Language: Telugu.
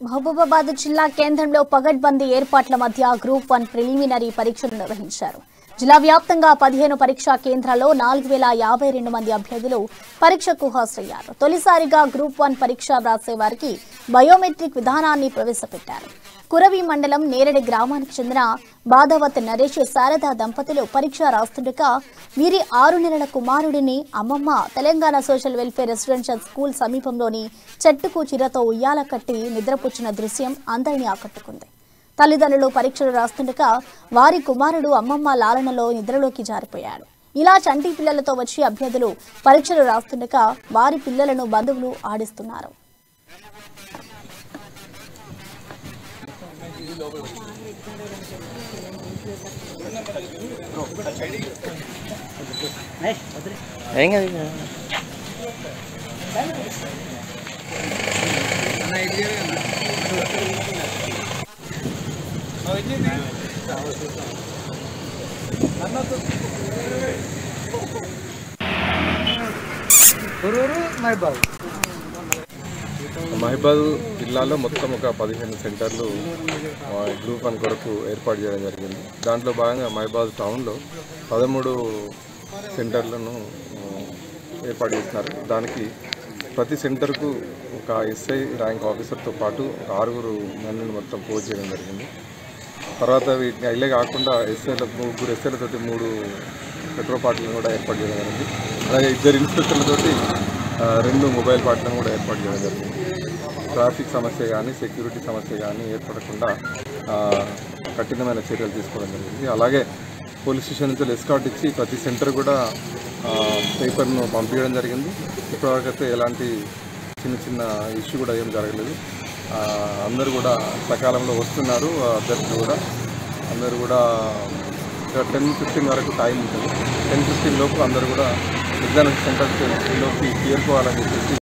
మహబూబాబాద్ జిల్లా కేంద్రంలో పగడ్బందీ ఏర్పాట్ల మధ్య గ్రూప్ వన్ ప్రిలిమినరీ పరీక్షలు నిర్వహించారు జిల్లా వ్యాప్తంగా పదిహేను పరీక్షా కేంద్రాల్లో నాలుగు వేల యాభై రెండు మంది అభ్యర్థులు పరీక్షకు హాజరయ్యారు తొలిసారిగా గ్రూప్ వన్ పరీక్ష వ్రాసే వారికి బయోమెట్రిక్ విధానాన్ని ప్రవేశపెట్టారు కురవి మండలం నేరడి గ్రామానికి చెందిన బాధవత్ నరేష్ శారద దంపతులు పరీక్ష రాస్తుండగా వీరి ఆరు నెలల కుమారుడిని అమ్మమ్మ Telangana social welfare residential school సమీపంలోని చెట్టుకు చిరతో ఉయ్యాల కట్టి నిద్రపుచ్చిన దృశ్యం అందరినీ ఆకట్టుకుంది తల్లిదండ్రులు పరీక్షలు రాస్తుండగా వారి కుమారుడు అమ్మమ్మ లాలనలో నిద్రలోకి జారిపోయాడు ఇలా చంటి పిల్లలతో వచ్చి అభ్యర్థులు పరీక్షలు రాస్తుండగా వారి పిల్లలను బంధువులు ఆడిస్తున్నారు ఏం కాదు ఇక. మహిబాద్ జిల్లాలో మొత్తం ఒక పదిహేను సెంటర్లు ఆ, గ్రూప్ వన్ కొరకు ఏర్పాటు చేయడం జరిగింది దాంట్లో భాగంగా మహిబాద్ టౌన్లో పదమూడు సెంటర్లను ఆ, ఏర్పాటు చేస్తున్నారు దానికి ప్రతి సెంటర్కు ఒక ఎస్ఐ ర్యాంక్ ఆఫీసర్తో పాటు ఒక ఆరుగురు మందిని మొత్తం పోస్ట్ చేయడం జరిగింది తర్వాత వీటిని ఇల్లే కాకుండా ఎస్ఐల ముగ్గురు ఎస్ఐలతోటి మూడు పెట్రోల్ పార్టీలను కూడా ఏర్పాటు చేయడం జరిగింది అలాగే ఇద్దరు ఇన్స్పెక్టర్లతోటి ఆ, రెండు మొబైల్ పార్టీలను కూడా ఏర్పాటు చేయడం జరిగింది ట్రాఫిక్ సమస్య కానీ సెక్యూరిటీ సమస్య కానీ ఏర్పడకుండా ఆ, కఠినమైన చర్యలు తీసుకోవడం జరిగింది అలాగే పోలీస్ స్టేషన్ నుంచి ఎస్కాట్ ఇచ్చి ప్రతి సెంటర్ కూడా ఆ, పేపర్ను పంపించడం జరిగింది ఇప్పటివరకు అయితే ఎలాంటి చిన్న చిన్న ఇష్యూ కూడా ఏం జరగలేదు ఆ, అందరూ కూడా సకాలంలో వస్తున్నారు ఆ అభ్యర్థులు కూడా అందరూ కూడా టెన్ ఫిఫ్టీన్ వరకు టైం ఉంటుంది టెన్ ఫిఫ్టీన్ లోపు అందరూ కూడా ఎగ్జామ్ సెంటర్లోకి చేరుకోవాలని చెప్పేసి